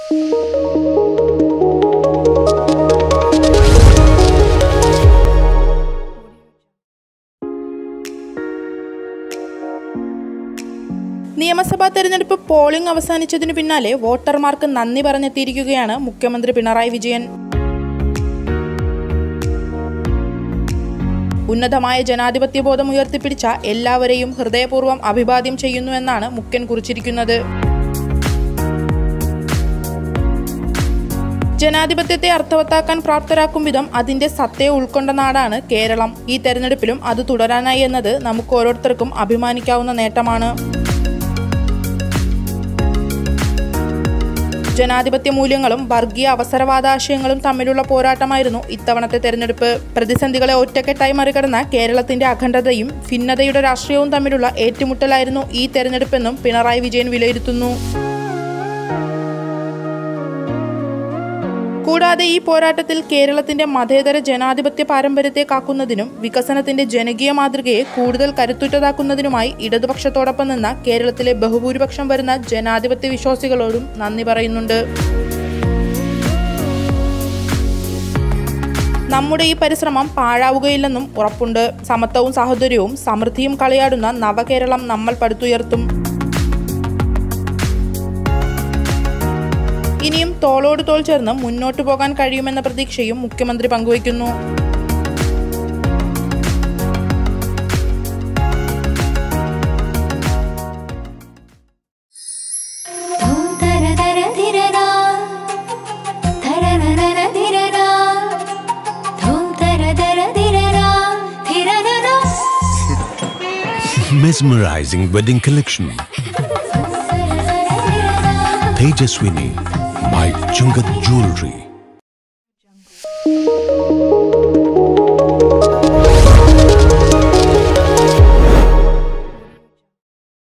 നിയമസഭാ തെരഞ്ഞെടുപ്പ് പോളിംഗ് അവസാനിച്ചതിനു പിന്നാലെ വോട്ടർമാർക്ക് നന്ദി പറഞ്ഞെത്തിയിരിക്കുകയാണ് മുഖ്യമന്ത്രി പിണറായി വിജയൻ ഉന്നതമായ ജനാധിപത്യ ബോധം ഉയർത്തിപ്പിടിച്ച എല്ലാവരെയും ഹൃദയപൂർവ്വം അഭിവാദ്യം ചെയ്യുന്നുവെന്നാണ് മുഖ്യൻ കുറിച്ചിരിക്കുന്നത് ജനാധിപത്യത്തെ അർത്ഥവത്താക്കാൻ പ്രാപ്തരാക്കും വിധം അതിന്റെ സത്തയെ ഉൾക്കൊണ്ട നാടാണ് കേരളം ഈ തെരഞ്ഞെടുപ്പിലും അത് തുടരാനായി എന്നത് നമുക്ക് ഓരോരുത്തർക്കും അഭിമാനിക്കാവുന്ന നേട്ടമാണ് ജനാധിപത്യ മൂല്യങ്ങളും വർഗീയ അവസരവാദാശയങ്ങളും തമ്മിലുള്ള പോരാട്ടമായിരുന്നു ഇത്തവണത്തെ തെരഞ്ഞെടുപ്പ് പ്രതിസന്ധികളെ ഒറ്റക്കെട്ടായി മറികടന്ന കേരളത്തിന്റെ അഖണ്ഡതയും ഭിന്നതയുടെ രാഷ്ട്രീയവും തമ്മിലുള്ള ഏറ്റുമുട്ടലായിരുന്നു ഈ തെരഞ്ഞെടുപ്പെന്നും പിണറായി വിജയൻ വിലയിരുത്തുന്നു കൂടാതെ ഈ പോരാട്ടത്തിൽ കേരളത്തിന്റെ മതേതര ജനാധിപത്യ പാരമ്പര്യത്തെ കാക്കുന്നതിനും വികസനത്തിന്റെ ജനകീയ മാതൃകയെ കൂടുതൽ കരുത്തുറ്റതാക്കുന്നതിനുമായി ഇടതുപക്ഷത്തോടൊപ്പം നിന്ന കേരളത്തിലെ ബഹുഭൂരിപക്ഷം വരുന്ന ജനാധിപത്യ വിശ്വാസികളോടും നന്ദി പറയുന്നുണ്ട് നമ്മുടെ ഈ പരിശ്രമം പാഴാവുകയില്ലെന്നും ഉറപ്പുണ്ട് സമത്വവും സാഹോദര്യവും സമൃദ്ധിയും കളിയാടുന്ന നവകേരളം നമ്മൾ പടുത്തുയർത്തും ഇനിയും തോളോട് തോൾ ചേർന്ന് മുന്നോട്ടു പോകാൻ കഴിയുമെന്ന പ്രതീക്ഷയും മുഖ്യമന്ത്രി പങ്കുവയ്ക്കുന്നു ധൂം തര തര ധിരരാ. ധരരരര ധിരരാ. ധൂം തര തര ധിരരാ. ധിരരരാ. mesmerizing wedding collection. സരസര ധിരരാ. Tejaswini by Chungat Jewelry.